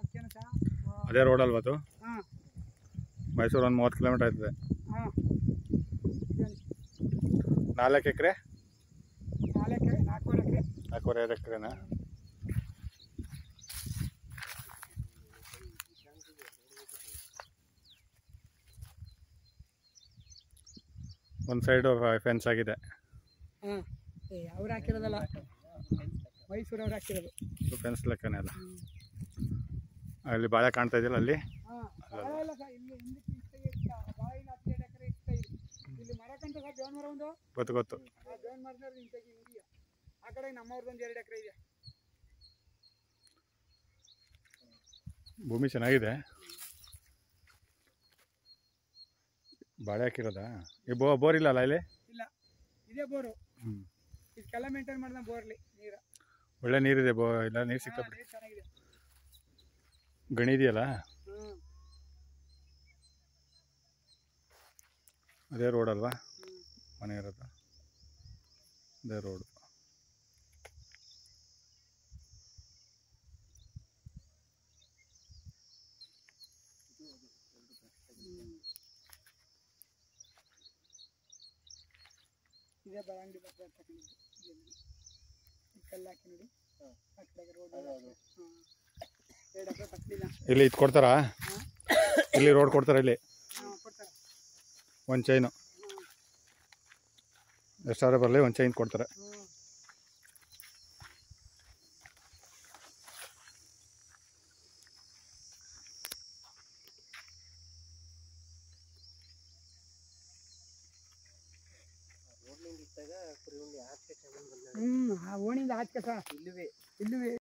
ಅದಕ್ಕೇನು ಸಹ ಅದೇ ರೋಡ್ ಅಲ್ವಾ ಅದು ಹಾಂ ಮೈಸೂರು ಒಂದು ಮೂವತ್ತು ಕಿಲೋಮೀಟರ್ ಆಯ್ತದೆ ಹಾಂ ನಾಲ್ಕು ಎಕರೆ ನಾಲ್ಕು ಎಕರೆ ನಾಲ್ಕೂವರೆ ಎಕರೆ ನಾಲ್ಕೂವರೆ ಐದು ಎಕರೆನಾ ಒಂದು ಸೈಡು ಫೆನ್ಸ್ ಆಗಿದೆ ಹಾಂ ಏ ಅವ್ರು ಹಾಕಿರೋದಲ್ಲ ಮೈಸೂರು ಅವ್ರು ಹಾಕಿರೋದು ಫೆನ್ಸ್ ಲೆಕ್ಕನೇ ಅಲ್ಲ ಅಲ್ಲಿ ಬಾಳೆ ಕಾಣ್ತಾ ಇದೆಯಲ್ಲ ಅಲ್ಲಿ ಹಾಂ ಬಾಳೆ ಇಲ್ಲ ಸರ್ ಇಲ್ಲಿ ಹಿಂದಕ್ಕೆ ಇಷ್ಟೇ ಇಷ್ಟ ಬಾವಿನ ಹತ್ತು ಎರಡು ಎಕರೆ ಇಷ್ಟ ಇಲ್ಲಿ ಇಲ್ಲಿ ಮರ ಕಂಟ ಸರ್ ಬೇವಿನ ಮರ ಒಂದು ಗೊತ್ತು ಗೊತ್ತು ಆ ಬೇವಿನ ಮರದಲ್ಲಿ ನಿಂತಾಗಿ ಹಿಂದಿಯ ಆ ಕಡೆ ನಮ್ಮವ್ರದ್ದೊಂದು ಎರಡು ಎಕರೆ ಇದೆ ಭೂಮಿ ಚೆನ್ನಾಗಿದೆ ಬಾಳೆ ಹಾಕಿರೋದಾ ಈ ಬೋ ಬೋರ್ ಇಲ್ಲ ಅಲ್ಲ ಇಲ್ಲಿ ಇಲ್ಲ ಇದೇ ಬೋರು ಹ್ಞೂ ಇದಕ್ಕೆಲ್ಲ ಮೇಂಟೈನ್ ಮಾಡ್ದೆ ಬೋರ್ಲಿ ನೀರು ಒಳ್ಳೆ ನೀರಿದೆ ಬೋ ಇಲ್ಲ ನೀರು ಹಾ, ಸಿಕ್ಕಾಬಿಡಿ ನೀರು ಚೆನ್ನಾಗಿದೆ ಗಣಿ ಇದೆಯಲ್ಲ ಹ್ಞೂ ಅದೇ ರೋಡ್ ಅಲ್ವಾ ಹ್ಞೂ ಮನೆ ಇರೋದು ಅದೇ ರೋಡು ಇದೇ ಬರಂಗಡಿ ಬಸ್ ತಗೊಂಡಿದ್ದು ಈ ಕಲ್ಲು ಹಾಕಿ ನೋಡಿ ಆ ಕಡೆಗೆ ರೋಡ್ ಹಾಂ ಎರಡು ಎಕರೆ ತಕ್ಕಲಿಲ್ಲ ಇಲ್ಲಿ ಇದು ಕೊಡ್ತಾರಾ ಇಲ್ಲಿ ರೋಡ್ ಕೊಡ್ತಾರಾ ಇಲ್ಲಿ ಹಾಂ ಕೊಡ್ತಾರೆ ಒಂದು ಚೈನು ಹಾಂ ಎಷ್ಟಾದ್ರೆ ಬರಲಿ ಒಂದು ಚೈನ್ ಕೊಡ್ತಾರೆ ಹ್ಞೂ ಹ್ಞೂ ಆ ಓಣಿಂದ ಆಚೆ ಸಹ ಇಲ್ಲುವೆ ಇಲ್ಲುವೆ